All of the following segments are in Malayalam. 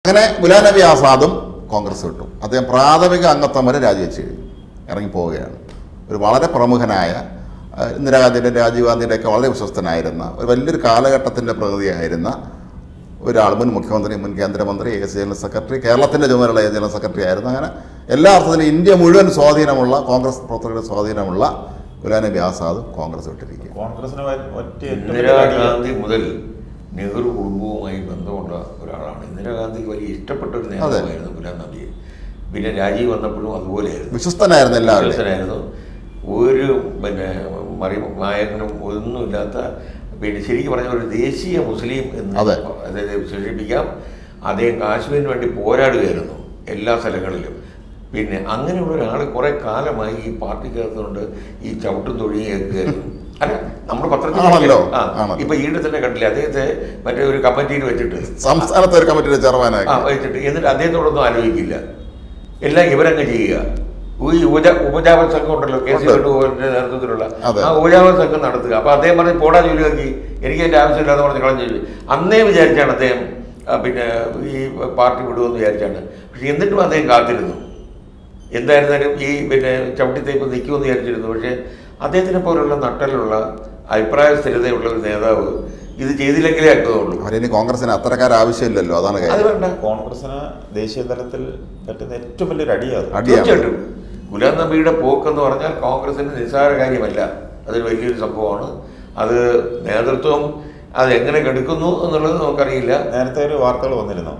അങ്ങനെ ഗുലാം നബി ആസാദും കോൺഗ്രസ് വിട്ടു അദ്ദേഹം പ്രാഥമിക അംഗത്വം വരെ രാജിവെച്ച് കഴിഞ്ഞു ഇറങ്ങിപ്പോവുകയാണ് ഒരു വളരെ പ്രമുഖനായ ആ, ഇന്ദിരാഗാന്ധിയുടെ രാജീവ് ഗാന്ധിയുടെ ഒക്കെ വളരെ വിശ്വസ്തനായിരുന്ന ഒരു വലിയൊരു കാലഘട്ടത്തിൻ്റെ പ്രകൃതിയായിരുന്ന ഒരാൾ മുൻ മുഖ്യമന്ത്രി മുൻ കേന്ദ്രമന്ത്രി എ എസ് ജനറൽ സെക്രട്ടറി കേരളത്തിൻ്റെ ചുമതലയുള്ള എ ജനറൽ സെക്രട്ടറി ആയിരുന്നു അങ്ങനെ എല്ലാ അർത്ഥത്തിലും ഇന്ത്യ മുഴുവൻ സ്വാധീനമുള്ള കോൺഗ്രസ് പ്രവർത്തകരുടെ സ്വാധീനമുള്ള ഗുലാം നബി ആസാദ് കോൺഗ്രസ് വിട്ടിരിക്കുക കോൺഗ്രസിന് വ- ഒറ്റ ഏറ്റവും വലിയ അടിയാണ്. ഇന്ദിരാഗാന്ധി മുതൽ നെഹ്റു കുടുംബവുമായി ബന്ധമുള്ള ഒരാളാണ് ഇന്ദിരാഗാന്ധിക്ക് വലിയ ഇഷ്ടപ്പെട്ട ഒരു നേതാവായിരുന്നു ഗുലാം നബി പിന്നെ രാജീവ് വന്നപ്പോഴും അതുപോലെയായിരുന്നു വിശ്വസ്തനായിരുന്നു എല്ലാവരുടെയും വിശ്വസ്തനായിരുന്നു ഒരു പിന്നെ മറി മായങ്ങളും ഒന്നുമില്ലാത്ത പിന്നെ ശരിക്കും പറഞ്ഞ ഒരു ദേശീയ മുസ്ലിം എന്ന് അതെ. അതായത് വിശേഷിപ്പിക്കാം അദ്ദേഹം കാശ്മീരിന് വേണ്ടി പോരാടുകയായിരുന്നു എല്ലാ സ്ഥലങ്ങളിലും പിന്നെ അങ്ങനെയുള്ള ഒരാൾ കുറെ കാലമായി ഈ പാർട്ടിക്കകത്തുകൊണ്ട് ഈ ചവിട്ടും തൊഴിയൊക്കെ അല്ല നമ്മുടെ പത്രത്തിൽ ആണല്ലോ, ആ ആണല്ലോ. ഇപ്പൊ ഈയിടെ തന്നെ കണ്ടില്ലേ അദ്ദേഹത്തെ മറ്റേ ഒരു കമ്മിറ്റിയിൽ വെച്ചിട്ട് സംസ്ഥാനത്തെ ഒരു കമ്മിറ്റിയുടെ ചെയർമാനായി ആ വെച്ചിട്ട് എന്നിട്ട് അദ്ദേഹത്തോടൊന്നും ആലോചിക്കില്ല എല്ലാം ഇവരങ്ങ് ചെയ്യുക ഈ ഉപജ ഉപജാപ സംഘം ഉണ്ടല്ലോ കെ സി ഉണ്ട്. വേണുഗോപാലിന്റെ നേതൃത്വത്തിലുള്ള അതെ. ആ ഉപജാപ സംഘം നടത്തുക അപ്പൊ അദ്ദേഹം പറഞ്ഞ് പോടാ ജോലി നോക്കി എനിക്ക് അതിന്റെ ആവശ്യമില്ലാന്ന് പറഞ്ഞ് കളഞ്ഞു ജോലി അന്നേ വിചാരിച്ചാണ് അദ്ദേഹം ആ, പിന്നെ ഈ പാർട്ടി വിടുമെന്ന് വിചാരിച്ചാണ് പക്ഷെ എന്നിട്ടും അദ്ദേഹം കാത്തിരുന്നു എന്തായിരുന്നാലും ഈ പിന്നെ ചവിട്ടിത്തേപ്പ് നിൽക്കുമെന്ന് വിചാരിച്ചിരുന്നു പക്ഷേ അദ്ദേഹത്തിനെ പോലുള്ള നട്ടലുള്ള അഭിപ്രായ സ്ഥിരതയുള്ള ഒരു നേതാവ് ഇത് ചെയ്തില്ലെങ്കിലേ അർത്ഥമുള്ളൂ അവരിനി കോൺഗ്രസിന് അത്തരക്കാർ ആവശ്യമില്ലല്ലോ അതാണ് അത് കാര്യം വേണ്ട കോൺഗ്രസിന് ദേശീയ തലത്തിൽ പറ്റുന്ന ഏറ്റവും വലിയൊരു അടിയാണ് അടിയാണ് തീർച്ചയായിട്ടും ഗുലാം നബിയുടെ പോക്കെന്ന് പറഞ്ഞാൽ കോൺഗ്രസിന് നിസ്സാര കാര്യമല്ല അതൊരു വലിയൊരു സംഭവമാണ് അത് നേതൃത്വം അത് എങ്ങനെ കെടുക്കുന്നു എന്നുള്ളത് നമുക്കറിയില്ല നേരത്തെ ഒരു വാർത്തകൾ വന്നിരുന്നു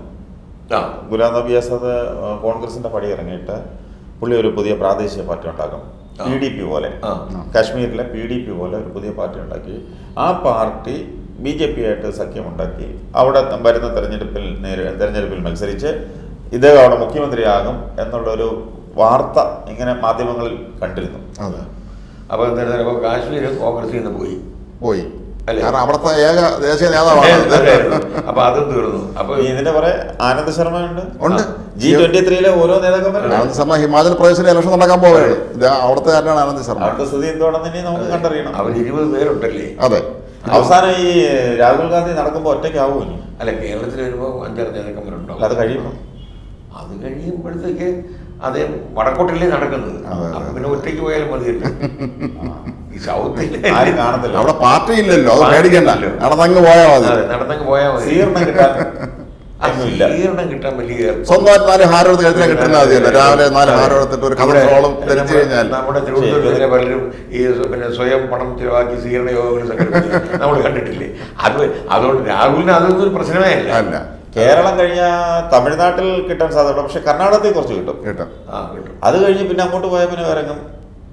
ആ ഗുലാം നബി ആസാദ് ആ, കോൺഗ്രസിന്റെ പടി ഇറങ്ങിയിട്ട് പുള്ളി ഒരു പുതിയ പ്രാദേശിക പാർട്ടി ഉണ്ടാക്കും ആ. പി ഡി പി പോലെ ആ കാശ്മീരിലെ പി ഡി പി പോലെ ഒരു പുതിയ പാർട്ടി ഉണ്ടാക്കി ആ പാർട്ടി ബി ജെ പി ആയിട്ട് സഖ്യമുണ്ടാക്കി അവിടെ വരുന്ന തെരഞ്ഞെടുപ്പിൽ നേരി തെരഞ്ഞെടുപ്പിൽ മത്സരിച്ച് ഇദ്ദേഹം അവിടെ മുഖ്യമന്ത്രിയാകും എന്നുള്ളൊരു വാർത്ത ഇങ്ങനെ മാധ്യമങ്ങളിൽ കണ്ടിരുന്നു അതെ അപ്പോൾ എന്തായാലും അപ്പോൾ കാശ്മീർ കോൺഗ്രസിൽ നിന്ന് പോയി പോയി അല്ലേ? കാരണം അവിടുത്തെ ഏക ദേശീയ നേതാവാണ് അതായിരുന്നു. അപ്പോൾ അതും തീർന്നു അപ്പോൾ ഈ ഇതിന്റെ പുറകെ ആനന്ദ് ശർമ്മ ഉണ്ട് ഉണ്ട്. ജി ട്വന്റി ത്രീയിലെ ഓരോ നേതാക്കന്മാരുണ്ട് ആനന്ദ് ശർമ്മ ഹിമാചൽ പ്രദേശിൽ ഇലക്ഷൻ നടക്കാൻ പോവുകയാണ് ഇത് അവിടുത്തെ കാരനാണ് ആനന്ദ് ശർമ്മ അവിടുത്തെ സ്ഥിതി എന്താണെന്ന് ഇനി നമുക്ക് കണ്ടറിയണം അവർ ഇരുപത് പേരുണ്ടല്ലേ അതെ അവസാനം ഈ രാഹുൽ ഗാന്ധി നടക്കുമ്പോൾ ഒറ്റയ്ക്കാവൂ ഇനി അല്ല കേരളത്തിൽ വരുമ്പോൾ അഞ്ചാറ് നേതാക്കന്മാരുണ്ടാവും അല്ല അത് കഴിയുമ്പോൾ അത് കഴിയുമ്പോഴത്തേക്ക് അദ്ദേഹം വടക്കോട്ടല്ലേ നടക്കുന്നത് അതെ, അതെ. അപ്പൊ പിന്നെ ഒറ്റയ്ക്ക് പോയാലും മതിയല്ലോ ഈ സൗത്തിൽ ആരും കാണത്തില്ല അവിടെ പാർട്ടി ഇല്ലല്ലോ അത് പാർട്ടി പേടിക്കണ്ട ഇല്ലല്ലോ. നടന്നങ്ങ് പോയാൽ മതി അതെ നടന്നങ്ങ് പോയാൽ മതി സ്വീകരണം കിട്ടാൻ ആ ഒന്നുമില്ല സ്വീകരണം കിട്ടാൻ വലിയ സ്വന്തമായിട്ട് നാല് ഹാരോട് കഴുത്തിനെ കിട്ടുന്ന മതിയല്ലോ രാവിലെ നാല് ഹാരം എടുത്തിട്ട് ഒരു കഥ ഇവിടെ റോളും ധരിച്ചു നമ്മുടെ- കഴിഞ്ഞാൽ നമ്മുടെ തിരുവനന്തപുരത്തിലെ പലരും ഈ സ്വ- പിന്നെ സ്വയം പണം ചിലവാക്കി സ്വീകരണ യോഗങ്ങൾ സംഘടിപ്പിച്ചു നമ്മൾ കണ്ടിട്ടില്ലേ അത് അതുകൊണ്ട് രാഹുലിന് അതൊന്നും ഒരു പ്രശ്നമേ അല്ല അല്ല കേരളം കഴിഞ്ഞ തമിഴ്നാട്ടിൽ കിട്ടാൻ സാധ്യത പക്ഷെ കർണാടകത്തിൽ കുറച്ച് കിട്ടും കേട്ടോ ആ കിട്ടും അത് കഴിഞ്ഞ് പിന്നെ അങ്ങോട്ട് പോയാൽ പിന്നെ വേറെ എങ്ങും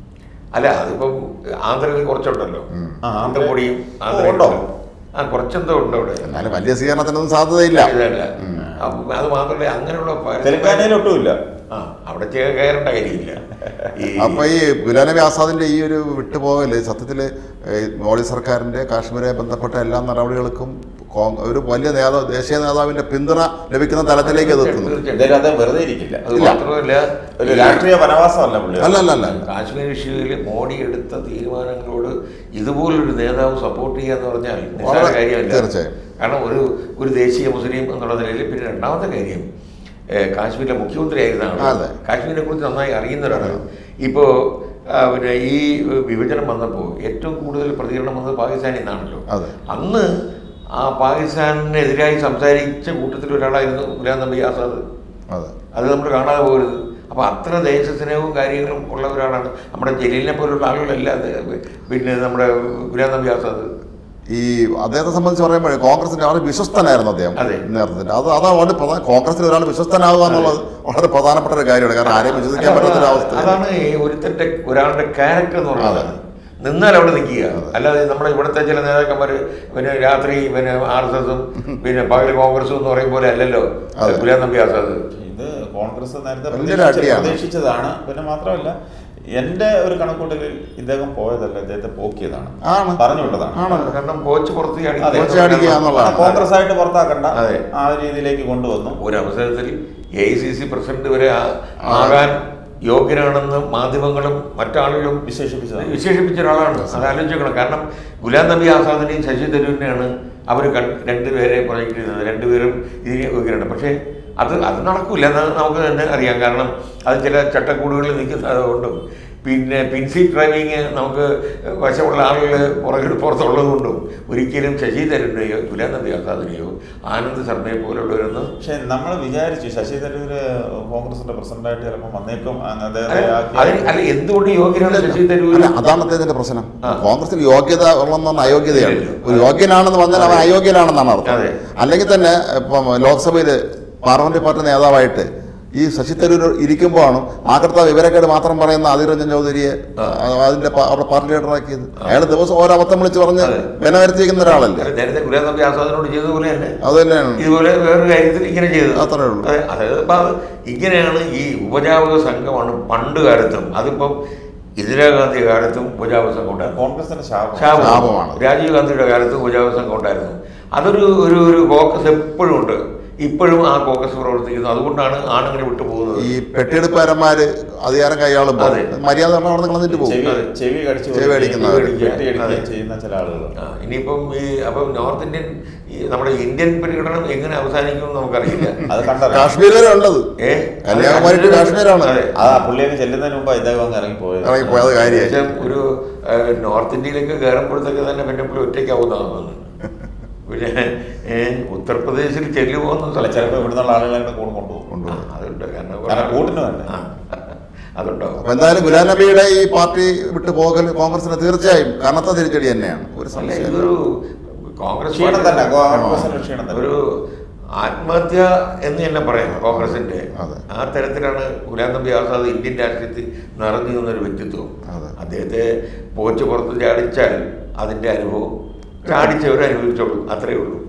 അല്ല അതിപ്പം ആന്ധ്രയിൽ കുറച്ചുണ്ടല്ലോ ഉം. ആ, ആന്ധ്ര- ആന്ധ്രപ്പൊടിയും ഓ, ആന്ധ്രയും ഉണ്ടോ? ആ കുറച്ചെന്തോ ഉണ്ട് അവിടെ എന്നാലും വലിയ സ്വീകരണത്തിനൊന്നും സാധ്യതയില്ല ഇതല്ല അപ്പം അത് മാത്രമല്ല അങ്ങനെയുള്ള പല- തെലങ്കാനയിൽ ഒട്ടുമില്ല ആ അവിടെ ചെ- കയറേണ്ട കാര്യമില്ല ഈ അപ്പൊ ഈ ഗുലാം നബി ആസാദിന്റെ ഈ ഒരു വിട്ടുപോകല് സത്യത്തിൽ മോഡി സർക്കാരിന്റെ കാശ്മീരെ ബന്ധപ്പെട്ട എല്ലാ നടപടികൾക്കും കോ- ഒരു വലിയ നേതാവ് ദേശീയ നേതാവിന്റെ പിന്തുണ ലഭിക്കുന്ന തലത്തിലേക്ക് അത് എത്തുന്നു തീർച്ചയായിട്ടും. എന്തായാലും അത് വെറുതെ ഇരിക്കില്ല അത് ഇല്ല. മാത്രമല്ല ഒരു ഈ രാഷ്ട്രീയ വനവാസമല്ല പുള്ളി അല്ല അല്ല അല്ല അല്ല കാശ്മീർ ഇഷ്യൂവിൽ മോഡി എടുത്ത തീരുമാനങ്ങളോട് ഇതുപോലൊരു നേതാവ് സപ്പോർട്ട് ചെയ്യുക എന്ന് പറഞ്ഞാൽ നിസ്സാര വളരെ- കാര്യമല്ല തീർച്ചയായും. കാരണം ഒരു ഒരു ദേശീയ മുസ്ലിം എന്നുള്ള നിലയിൽ പിന്നെ രണ്ടാമത്തെ കാര്യം ഏഹ്, കാശ്മീരിലെ മുഖ്യമന്ത്രി ആയിരുന്ന അതെ. ആളാണ് കാശ്മീരിനെ കുറിച്ച് നന്നായി അറിയുന്ന ഒരാളാണ് ഇപ്പോൾ പിന്നെ ഈ വിഭജനം വന്നപ്പോൾ ഏറ്റവും കൂടുതൽ പ്രതികരണം വന്നത് പാകിസ്ഥാനിൽ നിന്നാണല്ലോ അതെ. അന്ന് ആ പാകിസ്ഥാനെതിരായി സംസാരിച്ച കൂട്ടത്തിൽ ഒരാളായിരുന്നു ഗുലാം നബി ആസാദ് അതെ അത് നമ്മൾ കാണാതെ പോകരുത് അപ്പോൾ അത്ര ദേശസ്നേഹവും കാര്യങ്ങളും ഉള്ള ഒരാളാണ് നമ്മുടെ ജലീലിനെ പോലുള്ള ആളുകളല്ല അത് പിന്നെ നമ്മുടെ ഗുലാം നബി ആസാദ് ഈ അദ്ദേഹത്തെ സംബന്ധിച്ച് പറയുമ്പോൾ കോൺഗ്രസിന്റെ വളരെ വിശ്വസ്തനായിരുന്നു അദ്ദേഹം അതെ. നേതൃത്വത്തിൽ അത് അതാണ് വളരെ പ്രധാന കോൺഗ്രസിൽ ഒരാൾ വിശ്വസ്തനാവുക എന്നുള്ളത് വളരെ പ്രധാനപ്പെട്ട ഒരു കാര്യമാണ് കാരണം ആരെയും വിശ്വസിക്കാൻ പറ്റാത്ത ഒരു അവസ്ഥ അതാണ് ഈ ഒരുത്തന്റെ ഒരാളുടെ ക്യാരക്ടർ എന്ന് പറയുന്നത് നിന്നാൽ അവിടെ നിൽക്കുക അല്ലാതെ നമ്മുടെ ഇവിടുത്തെ ചില നേതാക്കന്മാർ പിന്നെ രാത്രി പിന്നെ ആർ എസ് എസും പിന്നെ പകൽ കോൺഗ്രസും എന്ന് പറയും പോലെ അല്ലല്ലോ അതെ. ഗുലാം നബി ആസാദ് ഇത് കോൺഗ്രസ് നേരത്തെ വലിയൊരു പ്രതീക്ഷിച്ച- അടിയാണ്. പ്രതീക്ഷിച്ചതാണ് പിന്നെ മാത്രമല്ല എന്റെ ഒരു കണക്കൂട്ടലിൽ ഇദ്ദേഹം പോയതല്ല ഇദ്ദേഹത്തെ പോക്കിയതാണ് ആണ്. പറഞ്ഞു വിട്ടതാണ് ആണല്ലോ കാരണം കോച്ച് പുറത്ത് ചാടി അതെ. കോച്ച് ചാടിക്കുക എന്നുള്ളതാണ്. കോൺഗ്രസ് ആയിട്ട് പുറത്താക്കണ്ട അതെ. ആ ഒരു രീതിയിലേക്ക് കൊണ്ടുവന്നു ഒരവസരത്തിൽ A I C C president വരെ ആ- ആകാൻ യോഗ്യനാണെന്ന് മാധ്യമങ്ങളും മറ്റാളുകളും വിശേഷിപ്പിച്ചതാണ് വിശേഷിപ്പിച്ച ഒരാളാണ് അത് ആലോചിക്കണം കാരണം ഗുലാം നബി ആസാദിനെയും ശശി തരൂരിനെയാണ് അവർ രണ്ടുപേരെ പ്രൊജക്ട് ചെയ്തത് രണ്ടുപേരും ഇതിന് യോഗ്യരാണ് പക്ഷേ അത് അത് നടക്കില്ല എന്ന് നമുക്ക് തന്നെ അറിയാം കാരണം അത് ചില ചട്ടക്കൂടുകളിൽ നിൽക്കുന്നത് കൊണ്ടും പിന്നെ പിൻസി ഡ്രൈവിങ് നമുക്ക് വശമുള്ള ആളുകൾ പുറകിൽ പുറത്തുള്ളത് കൊണ്ടും ഒരിക്കലും ശശി തരൂരിനെയോ ഗുലാം നബി ആസാദിനെയോ ആനന്ദ് ശർമ്മയെ പോലുള്ളവരൊന്നും പക്ഷെ നമ്മൾ വിചാരിച്ചു ശശി തരൂര് കോൺഗ്രസിന്റെ പ്രസിഡന്റായിട്ട് ചിലപ്പോൾ വന്നേക്കും അങ്ങ് അദ്ദേഹത്തെ അല്ല, ആക്കി- അതിന് അല്ല എന്തുകൊണ്ട് യോഗ്യനാണ് ശശി തരൂർ അല്ല അതാണ് അദ്ദേഹത്തിന്റെ പ്രശ്നം ആ. കോൺഗ്രസിൽ യോഗ്യത ഉള്ളതെന്ന് അയോഗ്യതയാണ് ഇല്ല. ഒരു യോഗ്യനാണെന്ന് പറഞ്ഞാൽ അവൻ അയോഗ്യനാണെന്നാണ് അർത്ഥം അതെ. അല്ലെങ്കിൽ തന്നെ ഇപ്പം ലോക്സഭയിൽ പാർലമെന്റ് പാർട്ടി നേതാവായിട്ട് ഈ ശശി തരൂർ ഇരിക്കുമ്പോഴാണ് ആകർത്ത വിവരക്കേട് മാത്രം പറയുന്ന അധീർ രഞ്ജൻ ചൗധരിയെ ആ, അതിന്റെ പാ- അവിടെ പാർട്ടി ലീഡറാക്കിയത് അയാൾ ദിവസം ഓരോ അബദ്ധം വിളിച്ച് പറഞ്ഞ് അതെ. വിന വരുത്തിയിരിക്കുന്ന ഒരാളല്ലേ നേരത്തെ ഗുലാം നബി ആസാദിനോട് ചെയ്തതുപോലെ തന്നെ അത് തന്നെയാണ് ഇതുപോലെ വേറൊരു കാര്യത്തിൽ ഇങ്ങനെ ചെയ്തത് അത്രേ ഉള്ളൂ. അതെ, അതായത് ഇപ്പം അത് ഇങ്ങനെയാണ് ഈ ഉപജാപക സംഘമാണ് പണ്ട് കാലത്തും അതിപ്പം ഇന്ദിരാഗാന്ധി കാലത്തും ഉപജാപക സംഘം ഉണ്ടായിരുന്നു കോൺഗ്രസിന്റെ ശാപം ശാപം. ശാപമാണ്. രാജീവ് ഗാന്ധിയുടെ കാലത്ത് ഉപജാപക സംഘം ഉണ്ടായിരുന്നു അതൊരു ഒരു ഒരു കോക്കസ് എപ്പോഴും ഉണ്ട് ഇപ്പോഴും ആ കോക്കസ് പ്രവർത്തിക്കുന്നു അതുകൊണ്ടാണ് ആണുങ്ങൾ വിട്ടുപോകുന്നത് ഈ പെട്ടിയെടുപ്പുകാരന്മാര് അധികാരം കൈയാളുമ്പോൾ അതെ. മര്യാദ പറഞ്ഞാൽ അവിടെ കളഞ്ഞിട്ട് പോകും ചെവി ചെവി കടിച്ചു ചെവി അടിക്കുന്നവർ. വെട്ടിയടിക്കുകയും അതെ. ചെയ്യുന്ന ചില ആളുകൾ ആ, ഇനിയിപ്പം ഈ അപ്പം നോർത്ത് ഇന്ത്യൻ ഈ നമ്മുടെ ഇന്ത്യൻ പര്യടനം എങ്ങനെ അവസാനിക്കും എന്ന് നമുക്കറിയില്ല അത് കണ്ടറിയാം കാശ്മീർ വരെ ഉള്ളത് ഏ കന്യാകുമാരി to കാശ്മീരാണ്. അതെ. ആ പുള്ളിയൊക്കെ ചെല്ലുന്നതിന് മുമ്പ് ഇദ്ദേഹം അങ്ങ് ഇറങ്ങിപ്പോയത് ഇറങ്ങിപ്പോയത് കാര്യമായി ഏകദേശം ഒരു ആ, നോർത്ത് ഇന്ത്യയിലേക്ക് കയറുമ്പോഴത്തേക്ക് തന്നെ പിന്നെ പുള്ളി ഒറ്റയ്ക്കാവുന്നതാണ് തോന്നുന്നത് പിന്നെ ഏ, ഉത്തർപ്രദേശിൽ ചെല്ലുപോകുന്ന അല്ല സ്ഥലം ചിലപ്പോൾ ഇവിടുന്നുള്ള ആളുകളെ കൂടെ കൊണ്ടുപോകും കൊണ്ടുപോകും. ആ, അതുണ്ട് കാരണം കാരണം കൂട്ടിന് തന്നെ. ആ, അതുണ്ടാവും അപ്പൊ എന്തായാലും ഗുലാം നബിയുടെ ഈ പാർട്ടി വിട്ടു പോകൽ കോൺഗ്രസിന് തീർച്ചയായും കനത്ത തിരിച്ചടി തന്നെയാണ് ഒരു അല്ല സംശയം ഇതൊരു കോൺഗ്രസ് ക്ഷീണം തന്നെ പാർട്ടി- കോൺഗ്രസിന്റെ ക്ഷീണം തന്നെ ഒരു ആത്മഹത്യ എന്ന് തന്നെ പറയാം കോൺഗ്രസിന്റെ അതെ. ആ തരത്തിലാണ് ഗുലാം നബി ആസാദ് ഇന്ത്യൻ രാഷ്ട്രീയത്തിൽ നിറഞ്ഞു നിന്നൊരു വ്യക്തിത്വം അതെ. അദ്ദേഹത്തെ പോച്ച് പുറത്ത് ചാടിച്ചാൽ അതിന്റെ അനുഭവം ചാടിച്ചവർ അനുഭവിച്ചോളൂ അത്രയേ ഉള്ളൂ